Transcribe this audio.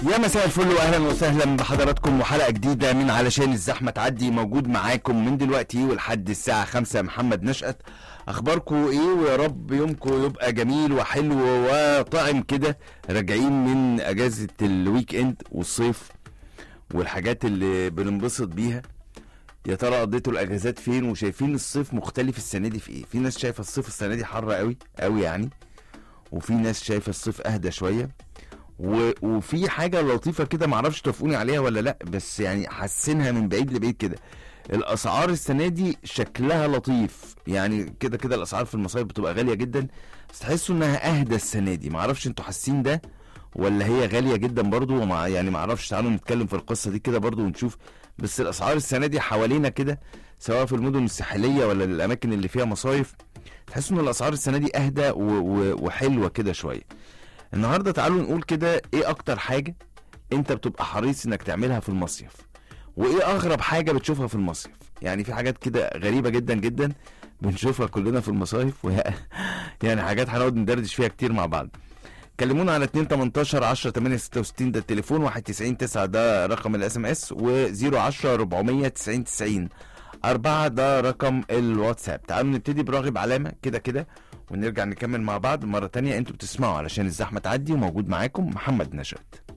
يا مساء الفل واهلا وسهلا بحضراتكم وحلقه جديده من علشان الزحمه تعدي موجود معاكم من دلوقتي ولحد الساعه 5 محمد نشأت اخباركم ايه ويا رب يومكم يبقى جميل وحلو وطعم كده راجعين من اجازه الويك اند والصيف والحاجات اللي بننبسط بيها يا ترى قضيتوا الاجازات فين وشايفين الصيف مختلف السنه دي في ايه في ناس شايفه الصيف السنه دي حر قوي قوي يعني وفي ناس شايفه الصيف اهدى شويه و... وفي حاجه لطيفه كده معرفش توافقوني عليها ولا لا بس يعني حاسينها من بعيد لبعيد كده الاسعار السنه دي شكلها لطيف يعني كده كده الاسعار في المصايف بتبقى غاليه جدا بس تحسوا انها اهدى السنه دي معرفش انتوا حاسين ده ولا هي غاليه جدا برضو ومع يعني معرفش تعالوا نتكلم في القصه دي كده برضو ونشوف بس الاسعار السنه دي حوالينا كده سواء في المدن الساحليه ولا الاماكن اللي فيها مصايف تحسوا ان الاسعار السنه دي اهدى و... و... وحلوه كده شويه النهارده تعالوا نقول كده ايه اكتر حاجه انت بتبقى حريص انك تعملها في المصيف وايه اغرب حاجه بتشوفها في المصيف يعني في حاجات كده غريبه جدا جدا بنشوفها كلنا في المصايف وهي يعني حاجات هنقعد ندردش فيها كتير مع بعض كلمونا على 2 18 10 8 66 ده التليفون 91 9 ده رقم الاس ام اس و010 490 90 أربعة ده رقم الواتساب تعالوا نبتدي براغب علامة كده كده ونرجع نكمل مع بعض مرة تانية انتوا بتسمعوا علشان الزحمة تعدي وموجود معاكم محمد نشأت